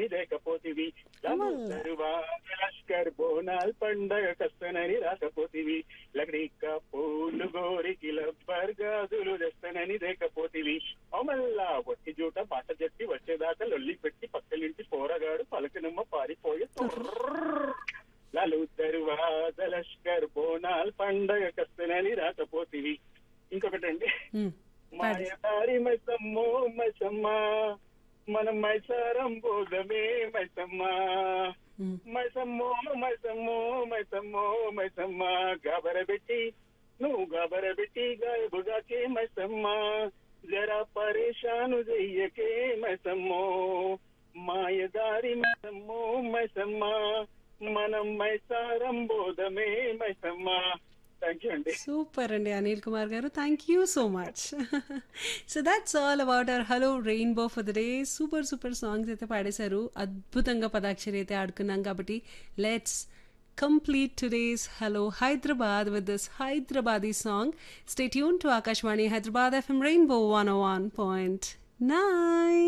కస్తనని లేకపోతివి లష్కర్ బోనాల్ పండగ కస్తనని రాకపోతివి లగడిక్క పూలు గోరికి లబ్బర్ గాజులు తెస్తనని లేకపోతివి మళ్ళా ఒట్టి జూట బాట జట్టి వచ్చేదాకా లొల్లి పెట్టి పక్కలింటి పోరగాడు పలకనమ్మ పారిపోయి లలు తరువాత లష్కర్ బోనాల్ పండగ కస్తనని రాకపోతివి ఇంకొకటండి మ్మ్. పాడు. మాయదారి మైసమ్మో మైసమ్మ మనం మైసారం బోధమే మైసమ్మ మ్మ్. మైసమ్మో మైసమ్మో మైసమ్మో మైసమ్మ గబరబెట్టి నువ్వు గబరబెట్టి గాయబుగాకే మైసమ్మ జరా పరేషాను చెయ్యకే మైసమ్మో మాయదారి మైసమ్మో మైసమ్మ మనం మైసారం బోధమే మైసమ్మ థ్యాంక్ యూ అండి సూపర్ అండి అనిల్ కుమార్ గారు thank you so much so that's all about our hello rainbow for the day super super songs అయితే పాడేశారు అద్భుతంగా పదాక్షరి అయితే ఆడుకున్నాం కాబట్టి let's complete today's hello Hyderabad with this Hyderabadi song stay tune to Akashvani Hyderabad FM rainbow one one point nine